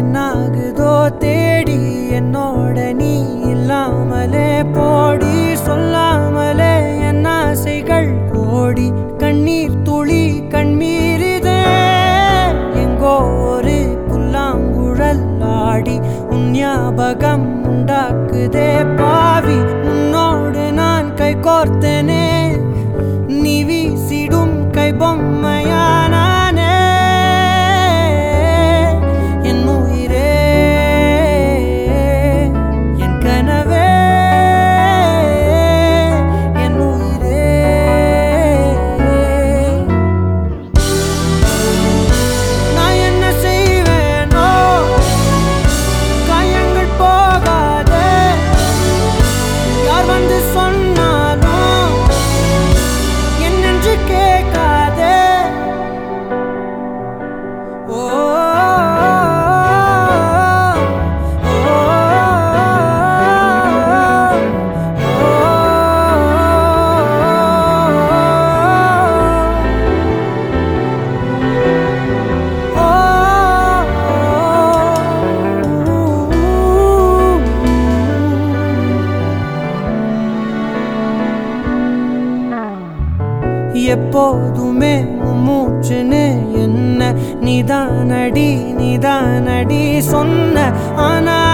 என்னாகுதோ தேடி என்னோட நீ இல்லாமலே போடி சொல்லாமலே என் ஆசைகள் கோடி கண்ணீர் துளி கண்ணீரிதே எங்கோ ஒரு புல்லாங்குழல் ஆடி உன் ஞாபகம் உண்டாக்குதே பாவி உன்னோடு நான் கை கோர்த்தனே நீ வீசிடும் கை பொம்மையானானே என் உயிரே என் கனவே என் உயிரே நான் என்ன செய்வேனோ காயங்கள் போகாதே யார் வந்து சொன்னாலும் என்னென்று கேட்காதே ஓ எப்போதுமே உன் மூச்சுன்னு என்ன நீதானடி நீதானடி சொன்ன ஆனா